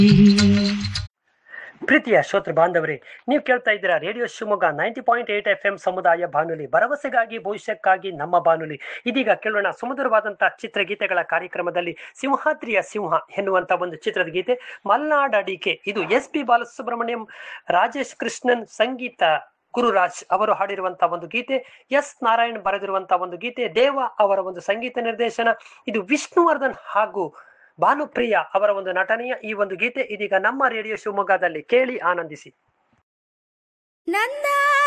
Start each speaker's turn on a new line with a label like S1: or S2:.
S1: ಪ್ರೀತಿಯ ಶ್ರೋತೃ ಬಾಂಧವರೇ ನೀವು ಕೇಳ್ತಾ ಇದ್ದೀರಾ radio Shivamogga ninety point eight F M ಸಮುದಾಯ ಬಾನುಲಿ ಭರವಸೆಗಾಗಿ ಭವಿಷ್ಯಕ್ಕಾಗಿ ನಮ್ಮ ಬಾನುಲಿ ಇದೀಗ ಕೇಳೋಣ ಸುಮಧುರವಾದಂತಹ ಚಿತ್ರಗೀತೆಗಳ ಕಾರ್ಯಕ್ರಮದಲ್ಲಿ ಸಿಂಹಾದ್ರಿಯ ಸಿಂಹ ಎನ್ನುವಂತ ಒಂದು ಚಿತ್ರದ ಗೀತೆ ಮಲ್ನಾಡ್ ಅಡಿಕೆ ಇದು ಎಸ್ ಪಿ ಬಾಲಸುಬ್ರಹ್ಮಣ್ಯಂ ರಾಜೇಶ್ ಕೃಷ್ಣನ್ ಸಂಗೀತ ಗುರುರಾಜ್ ಅವರು ಹಾಡಿರುವಂತಹ ಒಂದು ಗೀತೆ ಎಸ್ ನಾರಾಯಣ್ ಬರೆದಿರುವಂತಹ ಒಂದು ಗೀತೆ ದೇವ ಅವರ ಒಂದು ಸಂಗೀತ ನಿರ್ದೇಶನ ಇದು ವಿಷ್ಣುವರ್ಧನ್ ಹಾಗೂ ಭಾನುಪ್ರಿಯ ಅವರ ಒಂದು ನಟನೆಯ ಈ ಒಂದು ಗೀತೆ ಇದೀಗ ನಮ್ಮ ರೇಡಿಯೋ ಶಿವಮೊಗ್ಗದಲ್ಲಿ ಕೇಳಿ ಆನಂದಿಸಿ
S2: ನನ್ನ